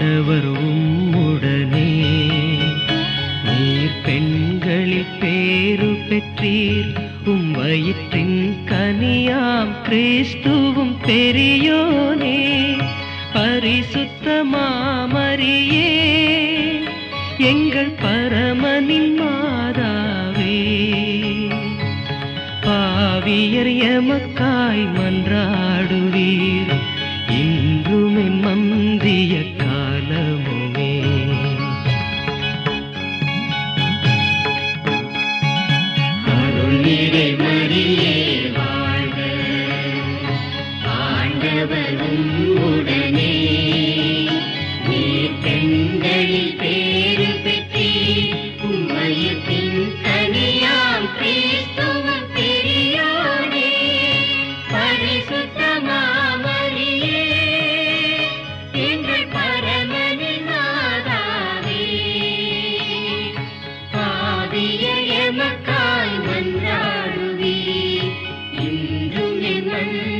ஆண்டவர் உம்முடனே நீர் பெண்களில் பேரு பெற்றீர் உம் வயிற்றின் கனியாம் கிறிஸ்துவும் பெரியோனே பரிசுத்தமாமரியே எங்கள் பரமனின் மாதாவே பாவியர் எமக்காய் மன்றாடுவீர் இன்றும் என் மந்திய காலமுமே அருள் நிறை மரியே வாழ்க ஆண்டவரும் உடனே நீ பெண்களில் பேறு பெற்றி உம்மையத்தின் கனியாம் கிறிஸ்துவம் பெரியோனே பரிசுத்தமாமரியே எங்கள் பரமனின் மாதாவே பாவிய எமக்காய் மன்றாடுவீர் இன்றும் என்